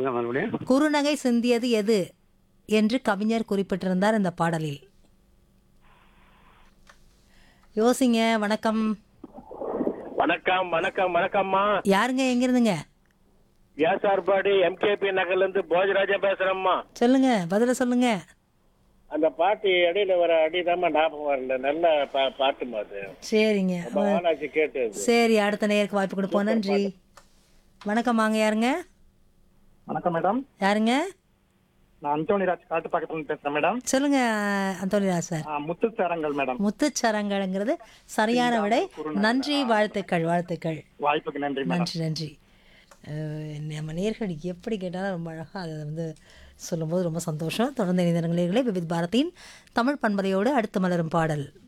சொல்லுங்க மறுபடியும் குறுநகை சிந்தியது எது என்று கவிஞர் குறிப்பிட்டிருந்தார் இந்த பாடலில் யோசிங்க வணக்கம் வணக்கம் வணக்கம் வணக்கம்மா யாருங்க எங்கிருந்துங்க வியாசார்பாடி எம்கேபி நகர்ல இருந்து போஜராஜா பேசுறேம்மா சொல்லுங்க பதில சொல்லுங்க அந்த பாட்டு இடையில வர அடிதாம்மா ஞாபகம் வரல நல்ல பா- பாட்டுமா அது சரிங்க ரொம்ப நாளாச்சு கேட்டு அது. சரி அடுத்த நேருக்கு வாய்ப்பு கொடுப்போம் நன்றி வணக்கம் வாங்க யாருங்க வணக்கம் மேடம் யாருங்க நான் அந்தோணி ராஜ் காட்டு பக்கத்துல இருந்து பேசுறேன் மேடம் சொல்லுங்க அந்தோனிராஜ் சார் ஆ, முத்துச்சரங்கள் மேடம் முத்துச்சரங்கங்கிறது சரியான விடை நன்றி வாழ்த்துக்கள் வாழ்த்துக்கள் வாய்ப்புக்கு நன்றி மேடம் நன்றி நன்றி அஹ் நம்ம நேர்கள் எப்படி கேட்டாலும் ரொம்ப அழகாக அதை வந்து சொல்லும்போது ரொம்ப சந்தோஷம் தொடர்ந்து இணைந்த நேர்களே விவித் பாரதியின் தமிழ் பண்பலையோடு அடுத்து மலரும் பாடல்